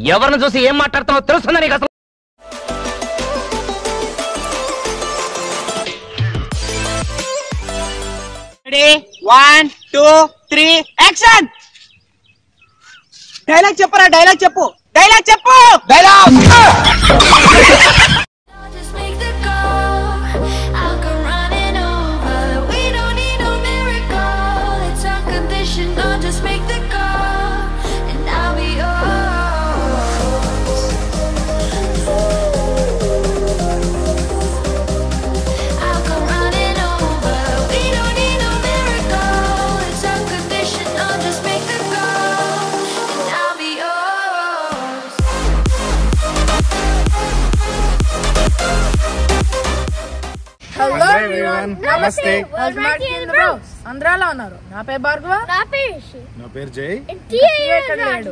ఎవరిని చూసి ఏం మాట్లాడుతావో తెలుస్తుందా నీకు అసలు ready one two three action dialogue చెప్పరా డైలాగ్ చెప్పు డైలాగ్ చెప్పు dialogue Just make the call. I'll come running over. We don't need no miracle. It's unconditional. Just make the call, and I'll be yours. I'll come running over. We don't need no miracle. It's unconditional. Just make the call, and I'll be yours. Hello everyone నమస్తే bros అందరూ ఎలా ఉన్నారు నా పేరు భార్గవ నా పేరు జై ఎక్కడ లేడు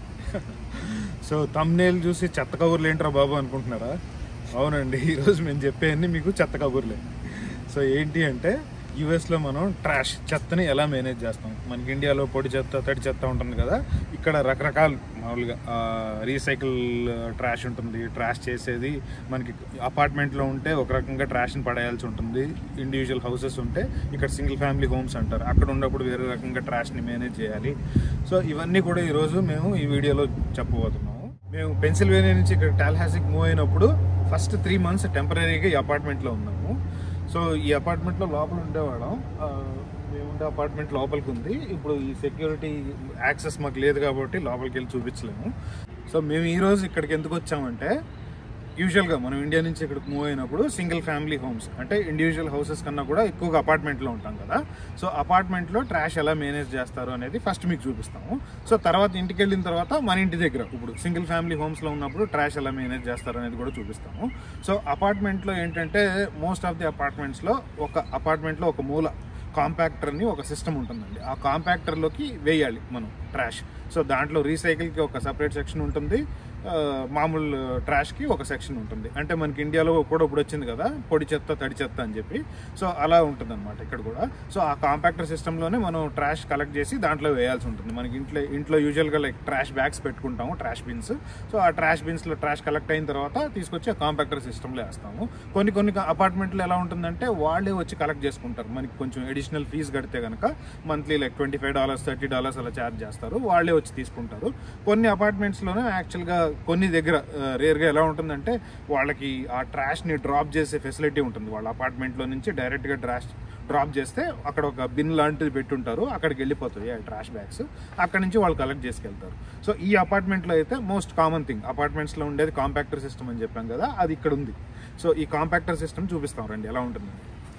సో తమ్నేల్ చూసి చెత్త కబుర్లు ఏంట్రా బాబు అనుకుంటున్నారా అవునండి ఈరోజు మేము చెప్పేవన్నీ మీకు చెత్త కబుర్లే సో ఏంటి అంటే యుఎస్లో మనం ట్రాష్ చెత్తని ఎలా మేనేజ్ చేస్తాం మనకి ఇండియాలో పొడి చెత్త తడి చెత్త ఉంటుంది కదా ఇక్కడ రకరకాల మామూలుగా రీసైకిల్ ట్రాష్ ఉంటుంది ట్రాష్ చేసేది మనకి అపార్ట్మెంట్లో ఉంటే ఒక రకంగా ట్రాష్ని పడేయాల్సి ఉంటుంది ఇండివిజువల్ హౌసెస్ ఉంటే ఇక్కడ సింగిల్ ఫ్యామిలీ హోమ్స్ అంటారు అక్కడ ఉన్నప్పుడు వేరే రకంగా ట్రాష్ని మేనేజ్ చేయాలి సో ఇవన్నీ కూడా ఈరోజు మేము ఈ వీడియోలో చెప్పబోతున్నాము మేము పెన్సిల్వేనియా నుంచి ఇక్కడ టాల్హాసిక్ మూవ్ అయినప్పుడు ఫస్ట్ త్రీ మంత్స్ టెంపరీగా ఈ అపార్ట్మెంట్లో ఉన్నాము సో ఈ అపార్ట్మెంట్లో లోపల ఉండేవాళ్ళం ఆ, మేము ఉండే అపార్ట్మెంట్ లోపలికి ఉంది ఇప్పుడు ఈ సెక్యూరిటీ యాక్సెస్ మాకు లేదు కాబట్టి లోపలికి వెళ్ళి చూపించలేము సో మేము ఈరోజు ఇక్కడికి ఎందుకు వచ్చామంటే యూజువల్గా మనం ఇండియా నుంచి ఇక్కడికి మూవ్ అయినప్పుడు సింగిల్ ఫ్యామిలీ హోమ్స్ అంటే ఇండివిజువల్ హౌసెస్ కన్నా కూడా ఎక్కువగా అపార్ట్మెంట్లో ఉంటాం కదా సో అపార్ట్మెంట్లో ట్రాష్ ఎలా మేనేజ్ చేస్తారు అనేది ఫస్ట్ మీకు చూపిస్తాము సో తర్వాత ఇంటికి వెళ్ళిన తర్వాత మన ఇంటి దగ్గర ఇప్పుడు సింగిల్ ఫ్యామిలీ హోమ్స్లో ఉన్నప్పుడు ట్రాష్ ఎలా మేనేజ్ చేస్తారు అనేది కూడా చూపిస్తాము సో అపార్ట్మెంట్లో ఏంటంటే మోస్ట్ ఆఫ్ ది అపార్ట్మెంట్స్లో ఒక అపార్ట్మెంట్లో ఒక మూల కాంపాక్టర్ని ఒక సిస్టమ్ ఉంటుందండి ఆ కాంపాక్టర్లోకి వేయాలి మనం ట్రాష్ సో దాంట్లో రీసైకిల్కి ఒక సపరేట్ సెక్షన్ ఉంటుంది ఆ, మామూలు ట్రాష్కి ఒక సెక్షన్ ఉంటుంది అంటే మనకి ఇండియాలో కూడా ఇప్పుడు వచ్చింది కదా పొడి చెత్త తడి చెత్త అని చెప్పి సో అలా ఉంటుంది అనమాట ఇక్కడ కూడా సో ఆ కాంపాక్టర్ సిస్టంలోనే మనం ట్రాష్ కలెక్ట్ చేసి దాంట్లో వేయాల్సి ఉంటుంది మనకి ఇంట్లో ఇంట్లో యూజువల్గా లైక్ ట్రాష్ బ్యాగ్స్ పెట్టుకుంటాము ట్రాష్ బిన్స్ సో ఆ ట్రాష్ బిన్స్లో ట్రాష్ కలెక్ట్ అయిన తర్వాత తీసుకొచ్చి ఆ కాంపాక్టర్ సిస్టంలో వేస్తాము కొన్ని కొన్ని అపార్ట్మెంట్లో ఎలా ఉంటుందంటే వాళ్ళే వచ్చి కలెక్ట్ చేసుకుంటారు మనకి కొంచెం అడిషనల్ ఫీజు కడితే కనుక monthly like twenty five dollars thirty dollars అలా ఛార్జ్ చేస్తారు వాళ్ళే వచ్చి తీసుకుంటారు కొన్ని అపార్ట్మెంట్స్లోనే యాక్చువల్గా కొన్ని దగ్గర రేర్గా ఎలా ఉంటుందంటే వాళ్ళకి ఆ ట్రాష్ని డ్రాప్ చేసే ఫెసిలిటీ ఉంటుంది వాళ్ళ అపార్ట్మెంట్లో నుంచి డైరెక్ట్గా ట్రాష్ డ్రాప్ చేస్తే అక్కడ ఒక బిన్ లాంటిది పెట్టుంటారు అక్కడికి వెళ్ళిపోతాయి ఆ ట్రాష్ బ్యాగ్స్ అక్కడ నుంచి వాళ్ళు కలెక్ట్ చేసుకెళ్తారు సో ఈ అపార్ట్మెంట్లో అయితే మోస్ట్ కామన్ థింగ్ అపార్ట్మెంట్స్లో ఉండేది కాంపాక్టర్ సిస్టమ్ అని చెప్పాం కదా అది ఇక్కడ ఉంది సో ఈ కాంపాక్టర్ సిస్టమ్ చూపిస్తాం రండి ఎలా ఉంటుంది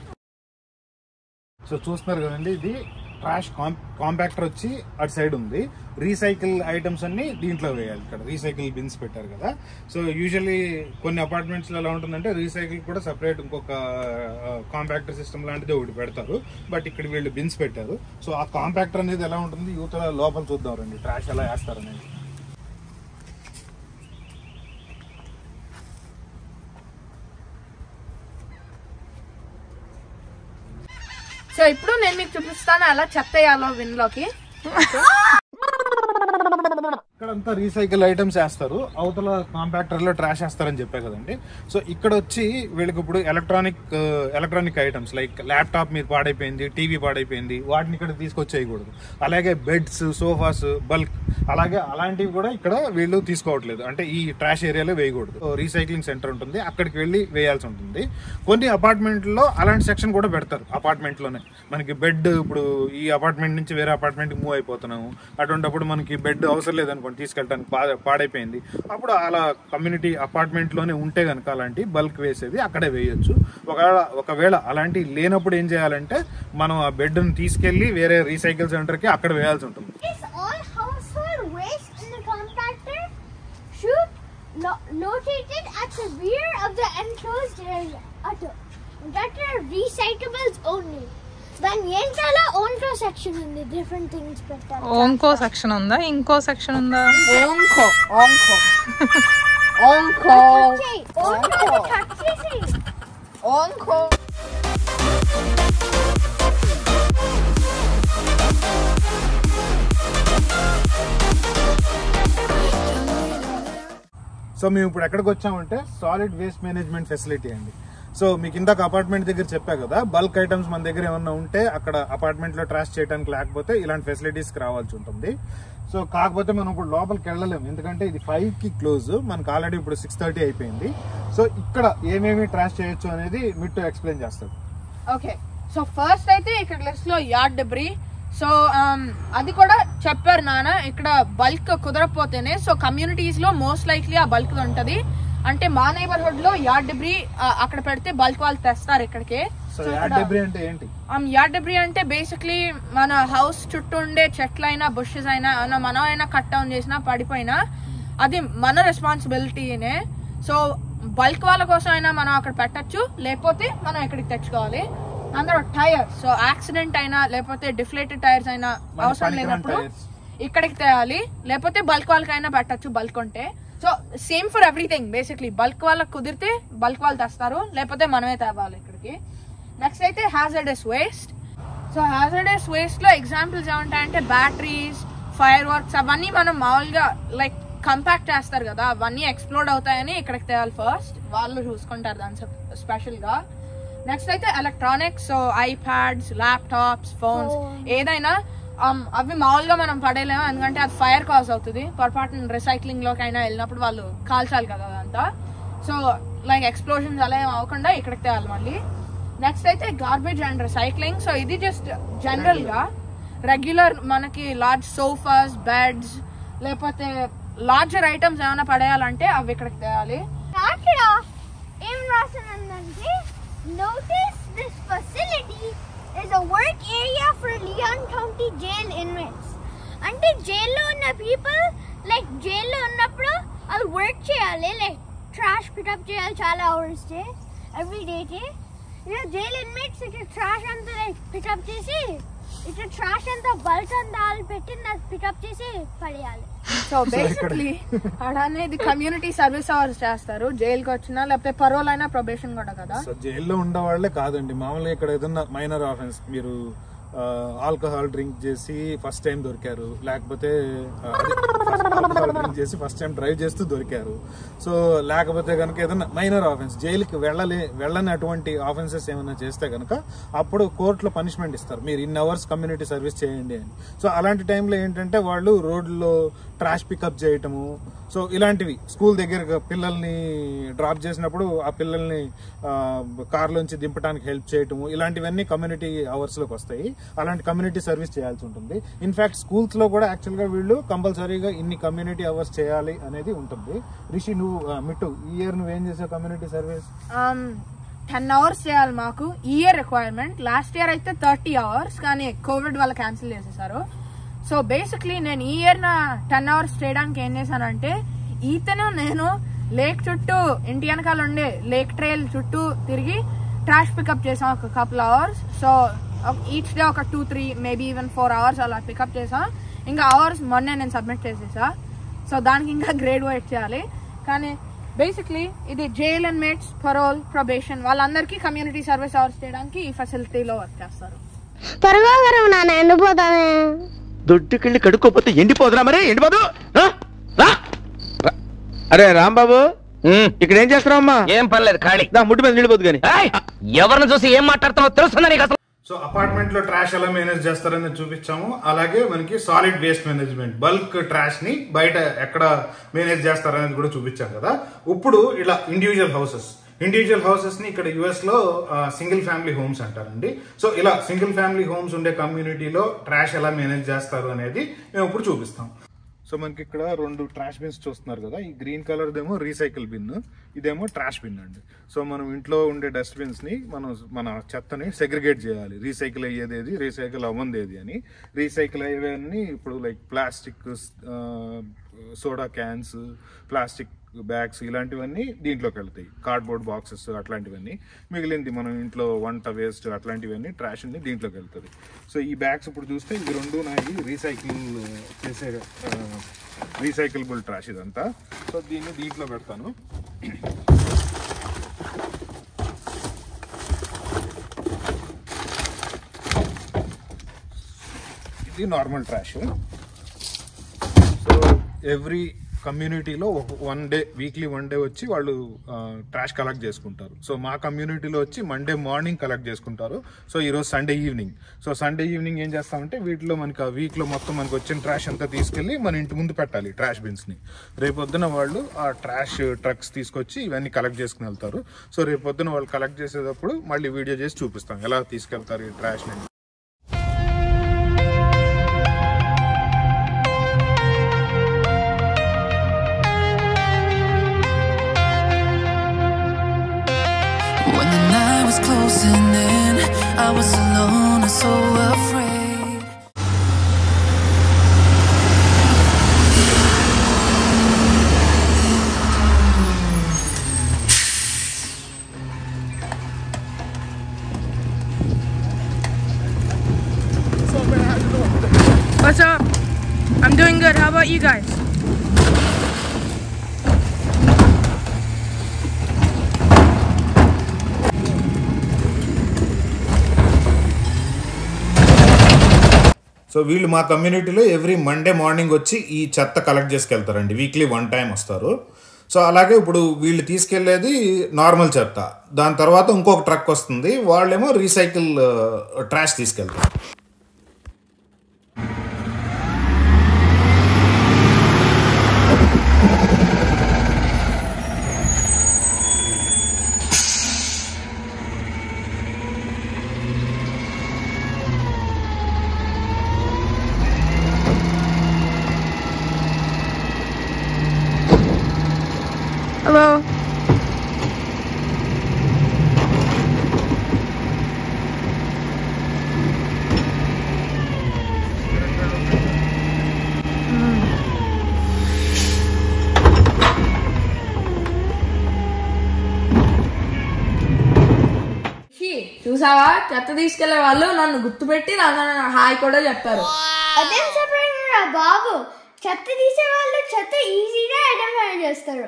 సో చూస్తున్నారు కదండి ఇది ట్రాష్ కాంపాక్టర్ వచ్చి అటు సైడ్ ఉంది రీసైకిల్ ఐటమ్స్ అన్ని దీంట్లో వేయాలి ఇక్కడ రీసైకిల్ బిన్స్ పెట్టారు కదా సో యూజువల్లీ కొన్ని అపార్ట్మెంట్స్ లో ఎలా ఉంటుందంటే రీసైకిల్ కూడా సపరేట్ ఇంకొక కాంపాక్టర్ సిస్టమ్ లాంటిది ఒకటి పెడతారు బట్ ఇక్కడ వీళ్ళు బిన్స్ పెట్టారు సో ఆ కాంపాక్టర్ అనేది ఎలా ఉంటుంది యూతల లోపల చూద్దాం రండి ట్రాష్ ఎలా వేస్తారు అనేది సో ఇప్పుడు నేను మీకు చూపిస్తాను అలా చెత్త వేయాలో విన్లోకి ఇక్కడంతా రీసైకిల్ ఐటమ్స్ వేస్తారు అవతల కాంపాక్టర్ లో ట్రాష్ వేస్తారని చెప్పే కదండి సో ఇక్కడ వచ్చి వీళ్ళకి ఇప్పుడు electronic electronic items like laptop మీద పాడైపోయింది టీవీ పాడైపోయింది వాటిని ఇక్కడ తీసుకొచ్చేయకూడదు అలాగే బెడ్స్ సోఫాస్ బల్క్ అలాగే అలాంటివి కూడా ఇక్కడ వీళ్ళు తీసుకోవట్లేదు అంటే ఈ ట్రాష్ ఏరియాలో వేయకూడదు రీసైక్లింగ్ సెంటర్ ఉంటుంది అక్కడికి వెళ్ళి వేయాల్సి ఉంటుంది కొన్ని అపార్ట్మెంట్లో అలాంటి సెక్షన్ కూడా పెడతారు అపార్ట్మెంట్ లోనే మనకి బెడ్ ఇప్పుడు ఈ అపార్ట్మెంట్ నుంచి వేరే అపార్ట్మెంట్ మూవ్ అయిపోతున్నాము అటువంటిప్పుడు మనకి బెడ్ అవసరం లేదనుకోండి తీసుకెళ్ళడానికి పా- పాడైపోయింది అప్పుడు అలా కమ్యూనిటీ అపార్ట్మెంట్ లోనే ఉంటే కనుక అలాంటి బల్క్ వేసేది అక్కడే వేయొచ్చు ఒకవేళ ఒకవేళ అలాంటి లేనప్పుడు ఏం చేయాలంటే మనం ఆ బెడ్ తీసుకెళ్లి వేరే రీసైకిల్ సెంటర్ కి అక్కడ వేయాల్సి ఉంటుంది Is all household waste in the compactor should lo- located at the rear of the enclosed area. At that are recyclables only. దాని వెనకాల ఓన్కో సెక్షన్ ఉంది డిఫరెంట్ థింగ్స్ పెట్టారు ఓంకో సెక్షన్ ఉందా ఇంకో సెక్షన్ ఉందా ఓంకో ఓంకో ఓంకో ఓన్కో కట్ చేసి ఓంకో సో మేము ఇప్పుడు ఎక్కడికి వచ్చామంటే సాలిడ్ వేస్ట్ మేనేజ్మెంట్ ఫెసిలిటీ అండి సో మీకు ఇందాక అపార్ట్మెంట్ దగ్గర చెప్పా కదా బల్క్ ఐటమ్స్ మన దగ్గర ఏమన్నా ఉంటే అక్కడ అపార్ట్మెంట్ లో ట్రాష్ చేయడానికి లేకపోతే ఇలాంటి ఫెసిలిటీస్ కి రావాల్సి ఉంటుంది సో కాకపోతే మనం ఇప్పుడు లోపలికి వెళ్ళలేము ఎందుకంటే ఇది ఫైవ్ కి క్లోజ్ మనకు ఆల్రెడీ ఇప్పుడు సిక్స్ థర్టీ అయిపోయింది సో ఇక్కడ ఏమేమి ట్రాష్ చేయొచ్చు అనేది మిట్టు ఎక్స్ప్లెయిన్ చేస్తాడు ఓకే సో ఫస్ట్ అయితే ఇక్కడ లిస్ట్ లో యార్డ్ డెబ్రీ సో అది కూడా చెప్పారు నాన్న ఇక్కడ బల్క్ కుదరకపోతేనే సో కమ్యూనిటీస్ లో మోస్ట్ లైక్లీ ఆ బల్క్ ఉంటది అంటే మా నైబర్హుడ్ లో యార్డ్ డెబ్రీ అక్కడ పెడితే బల్క్ వాళ్ళు తెస్తారు ఇక్కడికి సో యాడ్ డెబ్రీ అంటే ఏంటి యార్డ్ డెబ్రీ అంటే బేసిక్లీ మన హౌస్ చుట్టూ ఉండే చెట్లైనా బుషెస్ అయినా ఏమన్నా మనం అయినా కట్ డౌన్ చేసినా పడిపోయినా అది మన రెస్పాన్సిబిలిటీనే సో బల్క్ వాళ్ళ కోసం అయినా మనం అక్కడ పెట్టచ్చు లేకపోతే మనం ఇక్కడికి తెచ్చుకోవాలి అందరూ టైర్ సో యాక్సిడెంట్ అయినా లేకపోతే డిఫ్లేటెడ్ టైర్స్ అయినా మన అవసరం పనికిరాని లేనప్పుడు tires. ఇక్కడికి తేవాలి లేకపోతే బల్క్ వాళ్ళకైనా పెట్టచ్చు బల్క్ ఉంటే so same for everything basically bulk వాళ్ళకి కుదిరితే బల్క్ వాళ్ళు తెస్తారు లేకపోతే మనమే తేవాలి ఇక్కడికి నెక్స్ట్ అయితే hazardous waste so hazardous waste లో ఎగ్జాంపుల్స్ ఏమంటాయంటే బ్యాటరీస్ ఫైర్ వర్క్స్ అవన్నీ మనం మామూలుగా లైక్ కంపాక్ట్ చేస్తారు కదా అవన్నీ ఎక్స్ప్లోడ్ అవుతాయని ఇక్కడికి తేవాలి ఫస్ట్ వాళ్ళు చూసుకుంటారు దాని స్పెషల్ గా నెక్స్ట్ అయితే electronics so iPads laptops phones ఏదైనా um, అవి మామూలుగా మనం పడేయలేము ఎందుకంటే అది ఫైర్ కాజ్ అవుతుంది పొరపాటున రీసైక్లింగ్ లోకి అయినా వెళ్ళినప్పుడు వాళ్ళు కాల్చాలి కదా అదంతా సో లైక్ ఎక్స్ప్లోజన్స్ అలా ఏం అవ్వకుండా ఇక్కడికి తేవాలి మళ్ళీ నెక్స్ట్ అయితే గార్బేజ్ అండ్ రీసైక్లింగ్ సో ఇది జస్ట్ జనరల్ గా రెగ్యులర్ మనకి లార్జ్ సోఫాస్ బెడ్స్ లేకపోతే లార్జర్ ఐటమ్స్ ఏమైనా పడేయాలంటే అవి ఇక్కడికి తేవాలి started off ఏం రాసానంటే notice this facility is a work area for Leon County jail inmates అంటే జైల్లో ఉన్న పీపుల్ లైక్ జైల్లో ఉన్నప్పుడు వాళ్ళు వర్క్ చేయాలి లైక్ ట్రాష్ పికప్ చేయాలి చాలా అవర్స్ డే ఎవ్రీ డే ఇక జైల్ ఇన్మేట్స్ ఇట్లా ట్రాష్ అంతా లైక్ పికప్ చేసి ఇట్లా ట్రాష్ అంతా బల్క్ అంతా వాళ్ళు పెట్టి పికప్ చేసి పడేయాలి సో బేసిక్లీ అనేది కమ్యూనిటీ సర్వీస్ అవర్స్ చేస్తారు జైలుకి వచ్చినా లేకపోతే పరోల్ అయినా ప్రొబేషన్ కూడా కదా సో జైల్లో ఉండే వాళ్ళే కాదండి మామూలుగా ఇక్కడ ఏదన్నా మైనర్ ఆఫెన్స్ మీరు ఆల్కహాల్ డ్రింక్ చేసి ఫస్ట్ టైం దొరికారు లేకపోతే ఆల్కహాల్ డ్రింక్ చేసి ఫస్ట్ టైం డ్రైవ్ చేస్తూ దొరికారు సో లేకపోతే కనుక ఏదన్నా మైనర్ ఆఫెన్స్ జైలుకి వెళ్ళలే వెళ్ళని అటువంటి ఆఫెన్సెస్ ఏమైనా చేస్తే కనుక అప్పుడు కోర్టులో పనిష్మెంట్ ఇస్తారు మీరు ఇన్ అవర్స్ కమ్యూనిటీ సర్వీస్ చేయండి అని సో అలాంటి టైంలో ఏంటంటే వాళ్ళు రోడ్లో ట్రాష్ పికప్ చేయటము సో ఇలాంటివి స్కూల్ దగ్గర పిల్లల్ని డ్రాప్ చేసినప్పుడు ఆ పిల్లల్ని కార్లోంచి దింపడానికి హెల్ప్ చేయటము ఇలాంటివన్నీ కమ్యూనిటీ అవర్స్ లోకి వస్తాయి అలాంటి కమ్యూనిటీ సర్వీస్ చేయాల్సి ఉంటుంది ఇన్ఫాక్ట్ స్కూల్స్ లో కూడా యాక్చువల్ గా వీళ్ళు కంపల్సరీగా ఇన్ని కమ్యూనిటీ అవర్స్ చేయాలి అనేది ఉంటుంది రిషి నువ్వు ఆ, మిట్టు ఈ ఇయర్ నువ్వేం చేసావు కమ్యూనిటీ సర్వీస్ టెన్ అవర్స్ చేయాలి మాకు ఈ ఇయర్ రిక్వైర్మెంట్ లాస్ట్ ఇయర్ అయితే థర్టీ అవర్స్ కానీ కోవిడ్ వల్ల క్యాన్సిల్ చేసేసారు సో బేసిక్లీ నేను ఈ ఇయర్ నా టెన్ అవర్స్ చేయడానికి ఏం చేశానంటే ఈతను నేను లేక్ చుట్టూ ఇంటి వెనకాల ఉండే లేక్ ట్రైల్ చుట్టూ తిరిగి ట్రాష్ పికప్ చేసాం ఒక couple hours so each day ఒక two three maybe even four hours అలా పికప్ చేసా ఇంకా అవర్స్ మొన్నే నేను సబ్మిట్ చేసేసా సో దానికి ఇంకా గ్రేడ్ వెయిట్ చేయాలి కానీ బేసిక్లీ ఇది jail inmates parole probation వాళ్ళందరికీ కమ్యూనిటీ సర్వీస్ అవర్స్ చేయడానికి ఈ ఫెసిలిటీలో వర్క్ చేస్తారు త్వరగా వరం నాన్న ఎండిపోతానే దొడ్డుకెళ్ళి కడుక్కోపోతే ఎండిపోదురా మరి ఎండిపోదు ఆ? రా. రా. అరే రాంబాబు ఇక్కడ ఏం చేస్తున్నావమ్మా ఏం పర్లేదు ఖాళీ నా ముడ్డు మీద నిండిపోదు కానీ ఏయ్, ఎవరిని చూసి ఏం మాట్లాడుతున్నావో తెలుస్తుందా నీకు అసలు సో అపార్ట్మెంట్ లో ట్రాష్ ఎలా మేనేజ్ చేస్తారని చూపించాము అలాగే మనకి solid waste management bulk trash ని బయట ఎక్కడ మేనేజ్ చేస్తారనేది కూడా చూపించాం కదా ఇప్పుడు ఇలా ఇండివిజువల్ హౌసెస్ ఇండివిజువల్ హౌసెస్ ని ఇక్కడ యుఎస్ లో సింగిల్ ఫ్యామిలీ హోమ్స్ అంటారండి సో ఇలా సింగిల్ ఫ్యామిలీ హోమ్స్ ఉండే కమ్యూనిటీలో ట్రాష్ ఎలా మేనేజ్ చేస్తారు అనేది మేము ఇప్పుడు చూపిస్తాం సో మనకి ఇక్కడ రెండు ట్రాష్ బిన్స్ చూస్తున్నారు కదా ఈ గ్రీన్ కలర్ దేమో రీసైకిల్ బిన్ ఇదేమో ట్రాష్ బిన్ అండి సో మనం ఇంట్లో ఉండే డస్ట్ బిన్స్ ని మనం మన చెత్తని సెగ్రిగేట్ చేయాలి రీసైకిల్ అయ్యేది ఏది రీసైకిల్ అవ్వంది ఏది అని రీసైకిల్ అయ్యేవన్నీ ఇప్పుడు like plastic soda cans plastic bags ఇలాంటివన్నీ దీంట్లోకి వెళ్తాయి కార్డ్బోర్డ్ బాక్సెస్ అట్లాంటివన్నీ మిగిలింది మనం ఇంట్లో వంట వేస్ట్ అట్లాంటివన్నీ ట్రాష్ అన్ని దీంట్లోకి వెళ్తుంది సో ఈ బ్యాగ్స్ ఇప్పుడు చూస్తే ఇవి రెండు నాయి రీసైకిల్ చేసే రీసైకిల్బుల్ ట్రాష్ ఇదంతా సో దీన్ని దీంట్లో పెడతాను ఇది నార్మల్ ట్రాష్ సో ఎవ్రీ కమ్యూనిటీలో ఒక one day weekly one day వచ్చి వాళ్ళు ట్రాష్ కలెక్ట్ చేసుకుంటారు సో మా కమ్యూనిటీలో వచ్చి మండే మార్నింగ్ కలెక్ట్ చేసుకుంటారు సో ఈరోజు Sunday evening so Sunday evening ఏం చేస్తామంటే వీటిలో మనకి ఆ వీక్లో మొత్తం మనకి వచ్చిన ట్రాష్ అంతా తీసుకెళ్ళి మన ఇంటి ముందు పెట్టాలి ట్రాష్ బిన్స్ని రేపొద్దున వాళ్ళు ఆ ట్రాష్ ట్రక్స్ తీసుకొచ్చి ఇవన్నీ కలెక్ట్ చేసుకుని వెళ్తారు సో రేపొద్దున వాళ్ళు కలెక్ట్ చేసేటప్పుడు మళ్ళీ వీడియో చేసి చూపిస్తాం ఎలా తీసుకెళ్తారు ఈ ట్రాష్ని When the night was closing in, I was alone and so afraid. What's up? I'm doing good. How about you guys? So వీళ్ళు మా కమ్యూనిటీలో ఎవ్రీ మండే మార్నింగ్ వచ్చి ఈ చెత్త కలెక్ట్ చేసుకెళ్తారండి వీక్లీ వన్ టైం వస్తారు సో అలాగే ఇప్పుడు వీళ్ళు తీసుకెళ్లేది నార్మల్ చెత్త దాని తర్వాత ఇంకొక ట్రక్ వస్తుంది వాళ్ళేమో రీసైకిల్ ట్రాష్ తీసుకెళ్తారు Hello. చూసావా చెత్త తీసుకెళ్లే వాళ్ళు నన్ను గుర్తుపెట్టి నన్ను హాయ్ కూడా చెప్పారు అదేం సపరేట్ రా బాబు చెత్త తీసే వాళ్ళు చెత్త ఈజీగా ఐడెంటిఫై చేస్తారు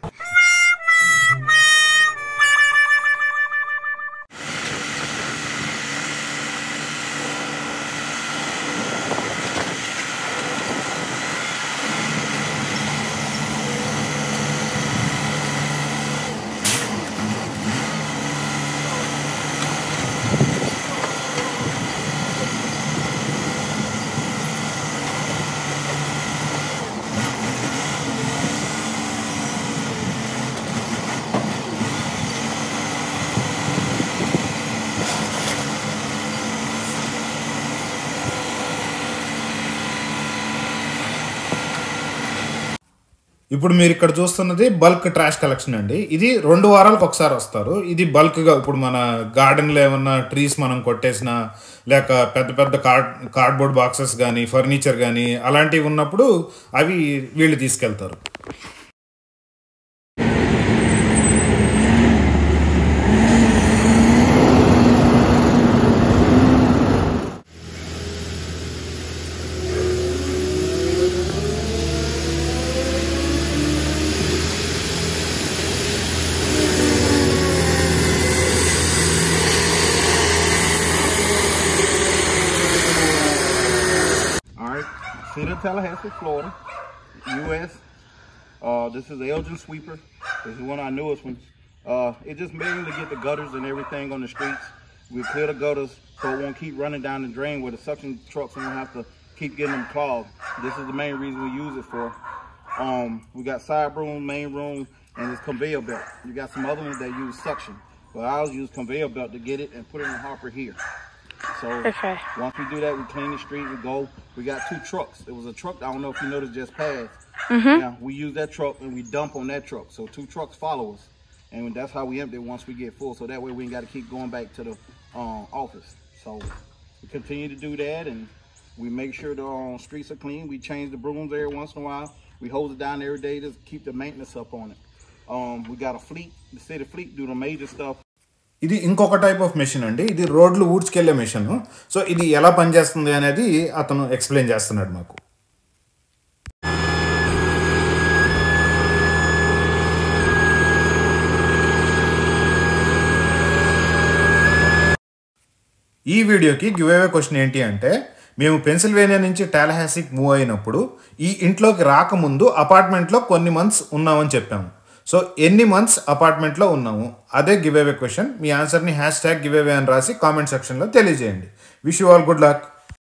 ఇప్పుడు మీరు ఇక్కడ చూస్తున్నది బల్క్ ట్రాష్ కలెక్షన్ అండి ఇది రెండు వారాలకు ఒకసారి వస్తారు ఇది బల్క్గా ఇప్పుడు మన గార్డెన్లో ఏమన్నా ట్రీస్ మనం కొట్టేసిన లేక పెద్ద పెద్ద కార్డ్ కార్డ్బోర్డ్ బాక్సెస్ కానీ ఫర్నిచర్ కానీ అలాంటివి ఉన్నప్పుడు అవి వీళ్ళు తీసుకెళ్తారు All right, City of Tallahassee, Florida, U.S. Uh, this is the Elgin Sweeper. This is one of our newest ones. Uh, it just mainly to get the gutters and everything on the streets. We clear the gutters so it won't keep running down the drain where the suction trucks won't have to keep getting them clogged. This is the main reason we use it for. Um, we got side room, main room, and this conveyor belt. You got some other ones that use suction. But ours use conveyor belt to get it and put it in the hopper here. So Okay. once we do that, we clean the street, we go. We got two trucks. It was a truck, I don't know if you noticed, just passed. Yeah, we use that truck and we dump on that truck. So two trucks follow us. And that's how we empty once we get full. So that way we ain't got to keep going back to the um, office. So we continue to do that and we make sure the um, streets are clean. We change the brooms every once in a while. We hose it down every day to keep the maintenance up on it. Um, we got a fleet, the city fleet do the major stuff. ఇది ఇంకొక type of machine అండి ఇది రోడ్లు ఊడ్చుకెళ్లే machine so ఇది ఎలా పనిచేస్తుంది అనేది అతను ఎక్స్ప్లెయిన్ చేస్తున్నాడు మాకు ఈ వీడియోకి గివ్ అవే క్వశ్చన్ ఏంటి అంటే మేము పెన్సిల్వేనియా నుంచి టాలహాసిక్ మూవ్ అయినప్పుడు ఈ ఇంట్లోకి రాకముందు అపార్ట్మెంట్లో కొన్ని మంత్స్ ఉన్నామని చెప్పాము సో ఎన్ని మంత్స్ అపార్ట్మెంట్లో ఉన్నాము అదే గివ్ అవే క్వశ్చన్ మీ ఆన్సర్ని హ్యాష్ ట్యాగ్ గివ్ అవే అని రాసి కామెంట్ సెక్షన్లో తెలియజేయండి wish you all good luck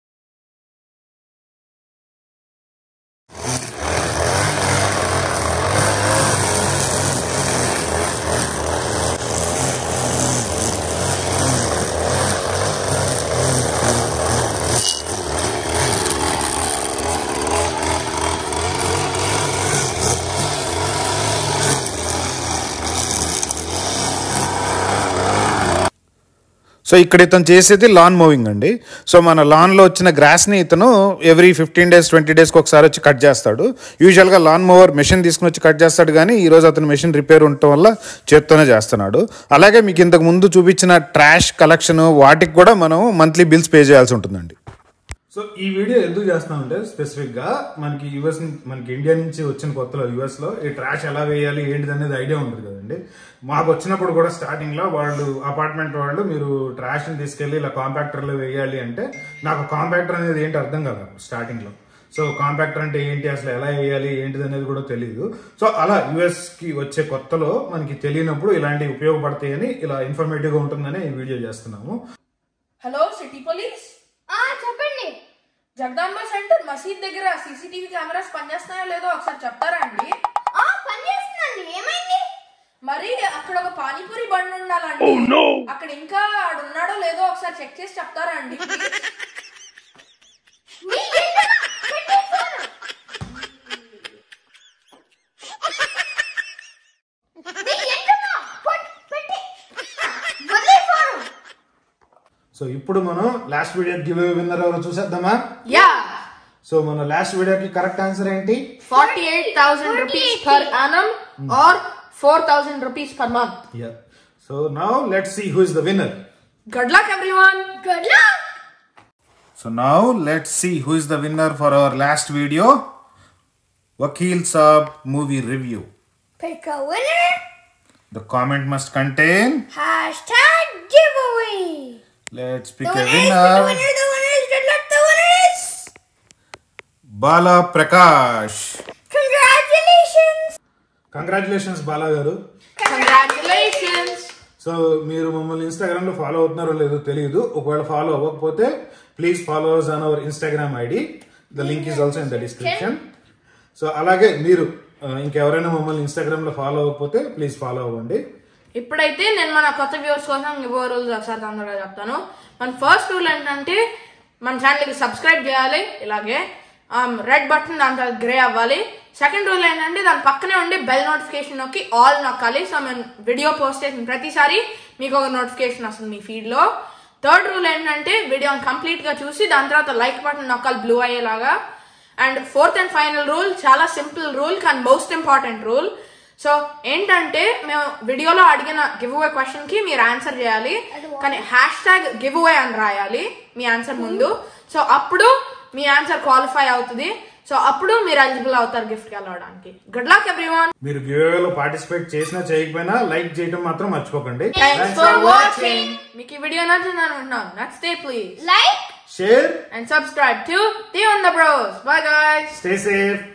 so ఇక్కడ ఇతను చేసేది లాన్ మూవింగ్ అండి సో మన లాన్లో వచ్చిన గ్రాస్ని ఇతను ఎవ్రీ ఫిఫ్టీన్ డేస్ ట్వంటీ డేస్కి ఒకసారి వచ్చి కట్ చేస్తాడు యూజువల్గా లాన్ మూవర్ మెషిన్ తీసుకుని వచ్చి కట్ చేస్తాడు కానీ ఈరోజు అతను మెషిన్ రిపేర్ ఉండటం వల్ల చేత్తోనే చేస్తున్నాడు అలాగే మీకు ఇంతకు ముందు చూపించిన ట్రాష్ కలెక్షన్ వాటికి కూడా మనం మంత్లీ బిల్స్ పే చేయాల్సి ఉంటుందండి సో ఈ వీడియో ఎందుకు చేస్తామంటే స్పెసిఫిక్ గా మనకి యుఎస్ మనకి ఇండియా నుంచి వచ్చిన కొత్తలో యుఎస్ లో ఈ ట్రాష్ ఎలా వేయాలి ఏంటిది అనేది ఐడియా ఉంటుంది కదండి మాకు వచ్చినప్పుడు కూడా స్టార్టింగ్ లో వాళ్ళు అపార్ట్మెంట్ వాళ్ళు మీరు ట్రాష్ ని తీసుకెళ్లి ఇలా కాంపాక్టర్ లో వేయాలి అంటే నాకు కాంపాక్టర్ అనేది ఏంటి అర్థం కాదు స్టార్టింగ్ లో సో కాంపాక్టర్ అంటే ఏంటి అసలు ఎలా వేయాలి ఏంటిది అనేది కూడా తెలియదు సో అలా యుఎస్ కి వచ్చే కొత్తలో మనకి తెలియనప్పుడు ఇలాంటివి ఉపయోగపడతాయని ఇలా ఇన్ఫర్మేటివ్ గా ఉంటుందని ఈ వీడియో చేస్తున్నాము హలో సిటీ పోలీస్ ఆ చెప్పండి జగదాంబ సెంటర్ మసీద్ దగ్గర సీసీటీవీ కెమెరాస్ పనిచేస్తున్నాయో లేదో ఒకసారి చెప్తారా అండి ఆ పని చేస్తుందండి ఏమైంది మరి అక్కడ ఒక పానీపూరి బండి ఉండాలండి అక్కడ ఇంకా ఆడు ఉన్నాడో లేదో ఒకసారి చెక్ చేసి చెప్తారా అండి నీ ఏంటమ్మా? పెట్టి ఫోన్. నీ ఏంటమ్మా? పట్- పెట్టి. వదిలే ఫోన్. సో ఇప్పుడు మనం లాస్ట్ వీడియో గివ్ విన్నర్ ఎవరో చూసేద్దామా యా సో మన లాస్ట్ వీడియోకి కరెక్ట్ ఆన్సర్ ఏంటి forty eight thousand rupees per annum or four thousand rupees per month so now let see who is the winner good luck everyone Good luck. So now let see who is the winner for our last video Vakeel Saab movie review Pick a winner. The comment must contain Hashtag giveaway. Let's The pick a winner is the winner winner. The winner is good luck. The winner is. Bala Prakash Congratulations. Congratulations Bala గారు congratulations so మీరు మమ్మల్ని Instagram లో follow అవుతున్నారో లేదో తెలియదు ఒకవేళ follow అవ్వకపోతే please follow us on our Instagram ID the link is also in the description so అలాగే మీరు ఆ, ఇంకెవరైనా మమ్మల్ని ఇన్స్టాగ్రామ్ లో ఫాలో అవ్వకపోతే ప్లీజ్ ఫాలో అవ్వండి ఇప్పుడైతే నేను మన కొత్త వ్యూవర్స్ కోసం ఇవ్వ రూల్స్ ఒకసారి తొందరగా చెప్తాను మన ఫస్ట్ రూల్ ఏంటంటే మన ఛానల్కి సబ్స్క్రైబ్ చేయాలి ఇలాగే రెడ్ బటన్ దాని తర్వాత గ్రే అవ్వాలి సెకండ్ రూల్ ఏంటంటే దాని పక్కనే ఉండి బెల్ నోటిఫికేషన్ నొక్కి ఆల్ నొక్కాలి సో మేము వీడియో పోస్ట్ చేసిన ప్రతిసారి మీకు ఒక నోటిఫికేషన్ వస్తుంది మీ ఫీడ్లో థర్డ్ రూల్ ఏంటంటే వీడియోని కంప్లీట్గా చూసి దాని తర్వాత లైక్ బటన్ నొక్కాలి బ్లూ అయ్యేలాగా and fourth and final rule చాలా సింపుల్ రూల్ కానీ మోస్ట్ ఇంపార్టెంట్ రూల్ సో ఏంటంటే మేము వీడియోలో అడిగిన గివ్ అవే క్వశ్చన్ కి మీరు ఆన్సర్ చేయాలి కానీ హ్యాష్ ట్యాగ్ గివ్ అవే అని రాయాలి మీ ఆన్సర్ ముందు సో అప్పుడు మీ ఆన్సర్ క్వాలిఫై అవుతుంది సో అప్పుడు మీరు ఎలిజిబుల్ అవుతారు గిఫ్ట్ గెలవడానికి గుడ్ లక్ ఎవ్రీవన్ మీరు గివ్ లో పార్టిసిపేట్ చేసినా చేయకపోయినా లైక్ చేయడం మాత్రం మర్చిపోకండి థ్యాంక్స్ ఫర్ వాచింగ్ మీకు ఈ వీడియో నచ్చింది అనుకుంటున్నాను నచ్చితే please Like. Share and subscribe to the on the bros bye guys stay safe